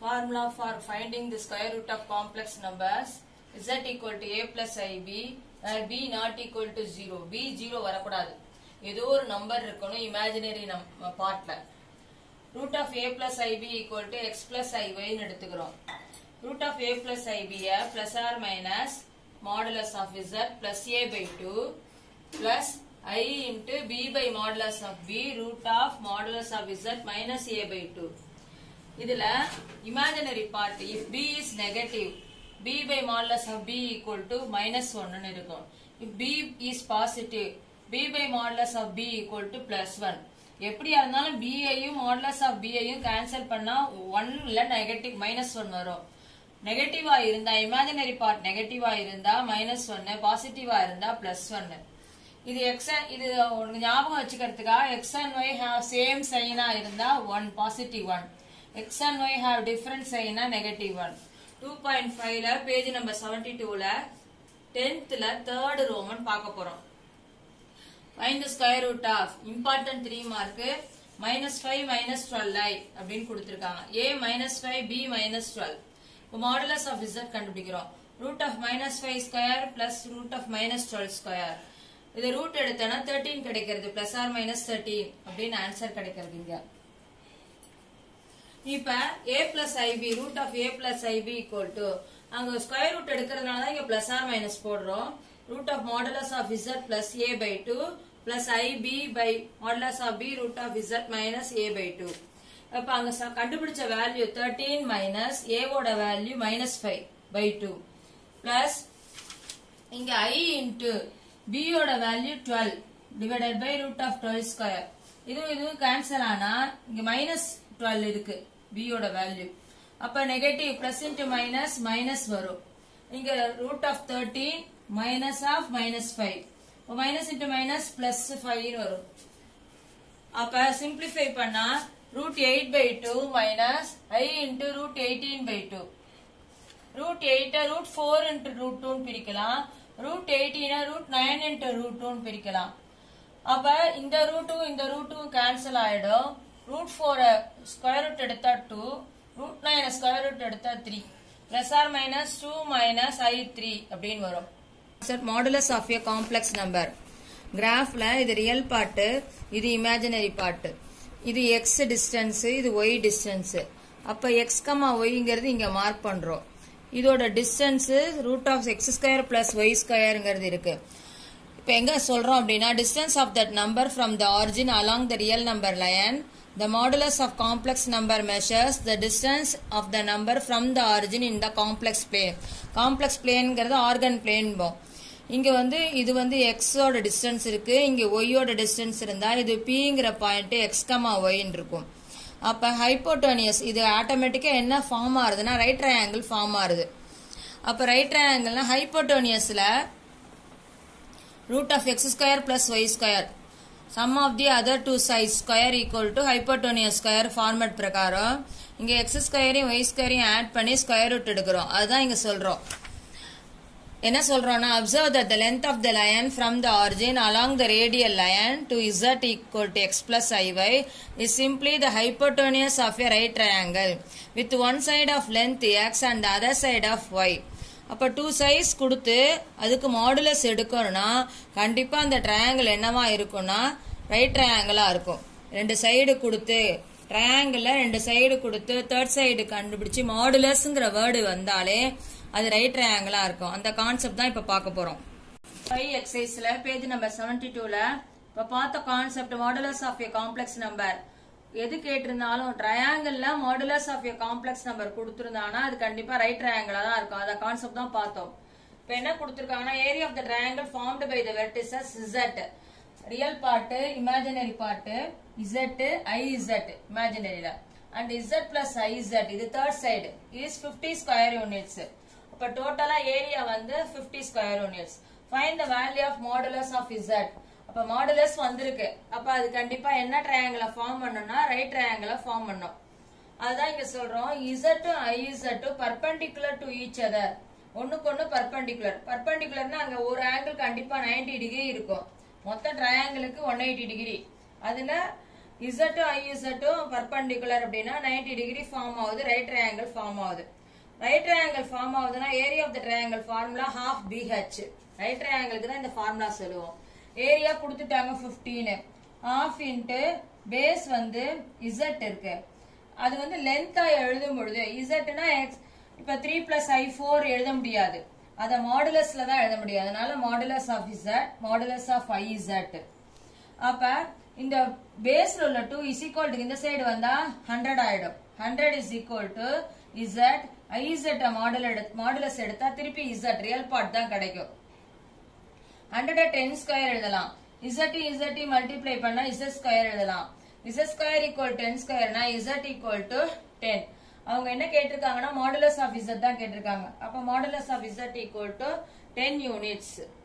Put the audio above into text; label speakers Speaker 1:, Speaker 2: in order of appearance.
Speaker 1: Formula for finding the square root of complex numbers z equal to a plus ib where b not equal to 0 b 0 வரக்கூடாது ஏதோ ஒரு number இருக்கணும் imaginary பார்ட்ல root of a plus ib equal to x plus iy ன்னு எடுத்துக்கிறோம் root of a plus ib ய plus or minus modulus of z plus a by 2 plus i into b by modulus of b root of modulus of z minus a by 2 இதுல imaginary part if b is negative b by modulus of b equal to minus 1 ன்னு இருக்கும் if b is positive b by modulus of b equal to plus 1 எப்படியா இருந்தாலும் b ஐயும் modulus of b ஐயும் cancel பண்ணா 1 இல்ல negative minus one வரும் நெகட்டிவா இருந்தா இமேஜினரி பார்ட் நெகட்டிவா இருந்தா மைனஸ் ஒன்னு பாசிட்டிவா இருந்தா பிளஸ் ஒன்னு இது எக்ஸ் இது உனக்கு ஞாபகம் வச்சுக்கிறதுக்காக X and Y have same சைனா இருந்தா one positive one X and Y have different சைனா நெகட்டிவ் ஒன் டூ பாயிண்ட் ஃபைவ்ல பேஜ் நம்பர் செவன்டி டூல டென்த்ல தேர்ட் ரோமன் பார்க்க போறோம் find the square root of important three mark minus five minus twelve I அப்படின்னு கொடுத்துருக்காங்க A minus five B minus twelve இப்போ modulus of Z கண்டுபிடிக்கிறோம் root of minus five square plus root of minus twelve square இது root எடுத்தோன்னா thirteen கிடைக்கிறது plus or minus thirteen அப்படின்னு answer கிடைக்கிறது இங்க இப்ப a plus I B root of A plus I B equal to அங்க square root எடுக்கிறதுனால தான் இங்க பிளஸ் ஆர் மைனஸ் போடுறோம் root of modulus of Z plus A by two plus I B by modulus of B root of Z minus A by two இப்ப அங்க ச- கண்டுபிடிச்ச value thirteen minus ஏவோட value minus five by two plus இங்க i into b யோட value 12 divided by root of twelve square இதுவும் இதுவும் cancel ஆனா இங்க மைனஸ் டுவெல் இருக்கு b யோட வேல்யூ அப்ப negative plus into minus minus வரும் இங்க root of thirteen minus of minus five minus into minus plus five வரும் அப்ப சிம்பிளிஃபை பண்ணா root eight by two minus I into root eighteen by two root எயிட்ட root four into root டூன்னு பிரிக்கலாம் root எயிட்டீனை root nine into root டூன்னு பிரிக்கலாம் அப்ப இந்த ரூட்டும் இந்த ரூட்டும் கேன்சல் ஆயிடும் ரூட் ஃபோரை ஸ்கொயர் ரூட் எடுத்தா டூ ரூட் நைனை ஸ்கொயர் ரூட் எடுத்தா three plus or minus two minus I three அப்படின்னு வரும் modulus of A complex number கிராஃப்ல இது ரியல் பார்ட்டு இது இமேஜினரி பார்ட்டு இது எக்ஸ் டிஸ்டன்ஸ் இது ஒய் டிஸ்டன்ஸ் அப்ப எக்ஸ் கமா ஒய்ங்கிறது இங்க மார்க் பண்றோம் இதோட distance root of X square plus Y ஸ்கொயருங்கிறது இருக்கு இப்ப எங்க சொல்றோம் அப்படின்னா distance of that number from the origin along the real number line the modulus of complex number measures the distance of the number from the origin in the complex plane complex planeங்கிறது Argand plane form இங்க வந்து இது வந்து எக்ஸோட distance இருக்கு இங்க ஒய்யோட distance இருந்தா இது பிங்கிற பாயிண்ட் எக்ஸ் கமா ஒய்ன்னு இருக்கும் அப்ப ஹைப்போட்டோனியஸ் இது ஆட்டோமேட்டிக்கா என்ன ஃபார்ம் ஆகுதுன்னா ரைட் ட்ரையாங்கிள் ஃபார்ம் ஆகுது அப்ப ரைட் ட்ரையாங்கிள்னா ஹைப்போட்டோனியஸ்ல root of x square plus y square sum of the other two sides square equal to hypotenuse square format பிரகாரம் இங்க x ஸ்கொயரையும் y ஸ்கொயரையும் ஆட் பண்ணி ஸ்கொயர் ரூட் எடுக்கிறோம் அதுதான் இங்க சொல்றோம் என்ன சொல்றோம்னா observe that the length of the line from the origin along the radial line to z equal to x plus iy is simply the hypotenuse of a right triangle with one side of length x and the other side of y அப்ப two சைஸ் கொடுத்து அதுக்கு modulus எடுக்கணும்னா கண்டிப்பா அந்த triangle என்னவா இருக்கும்னா right ட்ரையாங்கிளா இருக்கும் ரெண்டு சைடு கொடுத்து ட்ரையாங்கிள் ரெண்டு சைடு கொடுத்து தேர்ட் சைடு கண்டுபிடிச்சு மாடுலஸ்ங்கிற வேர்டு வந்தாலே அது ரைட் ட்ரையாங்கிளா இருக்கும் அந்த கான்செப்ட் தான் இப்ப பார்க்க போறோம் ஃபைவ் எக்ஸசைஸ்ல பேஜ் நம்பர் செவன்டி டூல இப்ப பார்த்த concept modulus of A complex number எது கேட்டிருந்தாலும் ட்ரையாங்கிள்ல modulus of A complex number கொடுத்திருந்தானா அது கண்டிப்பா ரைட் ட்ரையாங்கிளா தான் இருக்கும் அந்த கான்செப்ட் தான் பார்த்தோம் இப்ப என்ன கொடுத்திருக்காங்கன்னா area of the triangle formed by the vertices Z real part imaginary part Z I Z இமேஜினரியில and Z plus I Z இது third side is 50 square units அப்ப டோட்டலா ஏரியா வந்து 50 square units find the value of modulus of Z அப்ப modulus வந்திருக்கு அப்ப அது கண்டிப்பா என்ன ட்ரையாங்கிள ஃபார்ம் பண்ணணும்னா ரைட் ட்ரையாங்கிள ஃபார்ம் பண்ணும் அதுதான் இங்க சொல்றோம் Z I Z perpendicular to each other ஒண்ணுக்கு ஒண்ணு பர்பெண்டிகுலர் பர்பெண்டிகுலர்னா அங்க ஒரு ஆங்கிள் கண்டிப்பா 90 டிகிரி இருக்கும் மொத்த ட்ரையாங்கிளுக்கு ஒன் எயிட்டி டிகிரி அதுல இசட்டும் ஐ இசட்டும் பர்பண்டிகுலர் அப்படின்னா 90 டிகிரி ஃபார்ம் ஆகுது ரைட் ட்ரையாங்கிள் ஃபார்ம் ஆகுது ரைட் ட்ரையாங்கிள் ஃபார்ம் ஆகுதுன்னா area of the triangle formula half BH right ட்ரையாங்கிளுக்கு தான் இந்த ஃபார்முலா சொல்லுவோம் ஏரியா கொடுத்துட்டாங்க 15 ஹாஃப் இன்ட்டு பேஸ் வந்து இசட் இருக்கு அது வந்து லென்த்தா எழுதும் பொழுது இசட்னா எக்ஸ் இப்ப த்ரீ பிளஸ் ஐ ஃபோர் எழுத முடியாது அத மாடுலஸ்ல தான் எழுத முடியும் அதனால modulus of Z modulus of I Z அப்ப இந்த பேஸ்ல உள்ள டூ இஸ் ஈக்குவல் டு இந்த சைடு வந்தா ஹண்ட்ரட் ஆயிடும் hundred is equal to Z I Z மாடுல மாடுலஸ் எடுத்தா திருப்பி இசட் ரியல் பார்ட் தான் கிடைக்கும் ஹண்ட்ரட் டென் ஸ்கொயர் எழுதலாம் இசட் இசட் மல்டிப்ளை பண்ணா இசட் ஸ்கொயர் எழுதலாம் இசட் ஸ்கொயர் ஈக்குவல் டென் ஸ்கொயர்னா இசட் ஈக்குவல் டு டென் அவங்க என்ன கேட்டிருக்காங்கன்னா மாடுலஸ் ஆஃப் இசட் தான் கேட்டிருக்காங்க அப்ப modulus of Z equal to ten units